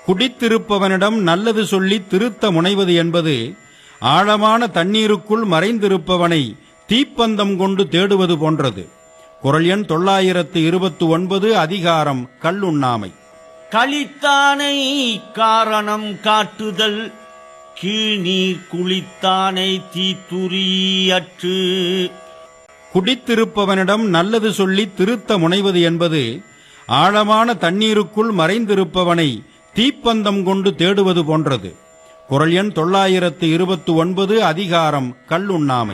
குடித்திருப்பவனிடம் நல்லது சொல்லி திருத்த முனைவது என்பது ஆழமான தண்ணீருக்குள் மறைந்திருப்பவனை தீப்பந்தம் கொண்டு தேடுவது போன்றது குரல் எண் தொள்ளாயிரத்து இருபத்து ஒன்பது அதிகாரம் கல்லுண்ணாமை களித்தானை காரணம் காட்டுதல் கீழ்நீர் குளித்தானை தீத்துரியற்று குடித்திருப்பவனிடம் நல்லது சொல்லி திருத்த முனைவது என்பது ஆழமான தண்ணீருக்குள் மறைந்திருப்பவனை தீப்பந்தம் கொண்டு தேடுவது போன்றது குரல் எண் தொள்ளாயிரத்து இருபத்து ஒன்பது அதிகாரம் கல்லுண்ணாமை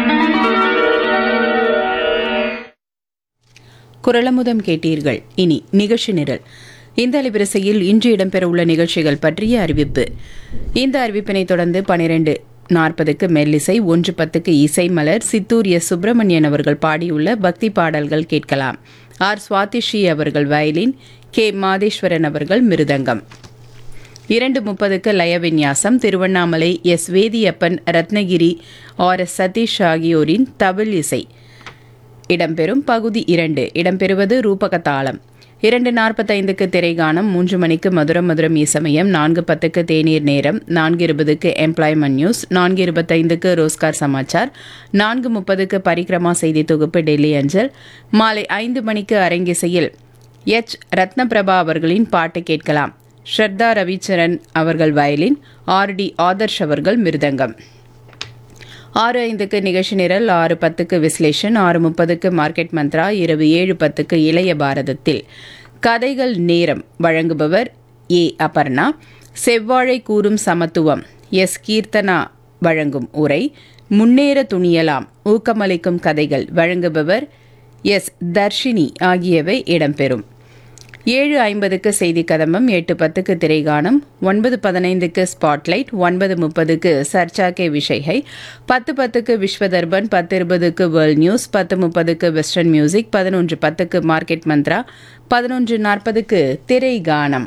குரலமுதம் கேட்டீர்கள் இனி நிகழ்ச்சி நிரல் இந்த அலைவரிசையில் இன்று இடம்பெறவுள்ள நிகழ்ச்சிகள் பற்றிய அறிவிப்பு இந்த அறிவிப்பினை தொடர்ந்து பனிரெண்டு நாற்பதுக்கு மெல்லிசை ஒன்று பத்துக்கு இசை மலர் சித்தூர் எஸ் சுப்பிரமணியன் அவர்கள் பாடியுள்ள பக்தி பாடல்கள் கேட்கலாம் ஆர் சுவாதிஷி அவர்கள் வயலின் கே மாதேஸ்வரன் அவர்கள் மிருதங்கம் இரண்டு முப்பதுக்கு லயவின்யாசம் Thiruvannamalai S Vedhiyappan Rathnagiri R S Satheesh ஆகியோரின் தவில் இசை இடம்பெறும் பகுதி இரண்டு இடம்பெறுவது ரூபக தாளம் இரண்டு நாற்பத்தைந்துக்கு திரைகானம் மூன்று மணிக்கு மதுரம் மதுரம் இசமயம் நான்கு பத்துக்கு தேநீர் நேரம் நான்கு இருபதுக்கு எம்ப்ளாய்மெண்ட் நியூஸ் நான்கு இருபத்தைந்துக்கு ரோஸ்கார் சமாச்சார் நான்கு முப்பதுக்கு பரிக்ரமா செய்தி தொகுப்பு டெல்லி அஞ்சல் மாலை ஐந்து மணிக்கு அரங்கிசையில் எச் ரத்னபிரபா அவர்களின் பாட்டு கேட்கலாம் ஸ்ரத்தா ரவிச்சரன் அவர்கள் வயலின் ஆர் டி ஆதர்ஷ் அவர்கள் மிருதங்கம் ஆறு ஐந்துக்கு நிகழ்ச்சி நிரல் ஆறு பத்துக்கு விஸ்லேஷன் ஆறு முப்பதுக்கு மார்க்கெட் மந்த்ரா இரவு ஏழு பத்துக்கு இளைய பாரதத்தில் கதைகள் நேரம் வழங்குபவர் ஏ அபர்ணா செவ்வாழை கூறும் சமத்துவம் எஸ் கீர்த்தனா வழங்கும் உரை முன்னேற துணியலாம் ஊக்கமளிக்கும் கதைகள் வழங்குபவர் எஸ் தர்ஷினி ஆகியவை இடம்பெறும் ஏழு ஐம்பதுக்கு செய்தி கதம்பம் எட்டு பத்துக்கு திரைகானம் ஒன்பது பதினைந்துக்கு ஸ்பாட்லைட் ஒன்பது முப்பதுக்கு சர்ச்சா கே விஷய்கை பத்து பத்துக்கு விஸ்வதர்பன் பத்து இருபதுக்கு வேர்ல்ட் நியூஸ் பத்து முப்பதுக்கு வெஸ்டர்ன் மியூசிக் பதினொன்று பத்துக்கு மார்க்கெட் மந்த்ரா பதினொன்று நாற்பதுக்கு திரைகானம்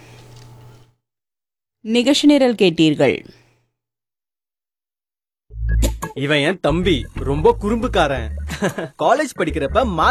நிகழ்ச்சி நிரல் கேட்டீர்கள் இவன் என் தம்பி ரொம்ப குறும்புக்காரன் காலேஜ் படிக்கிறப்ப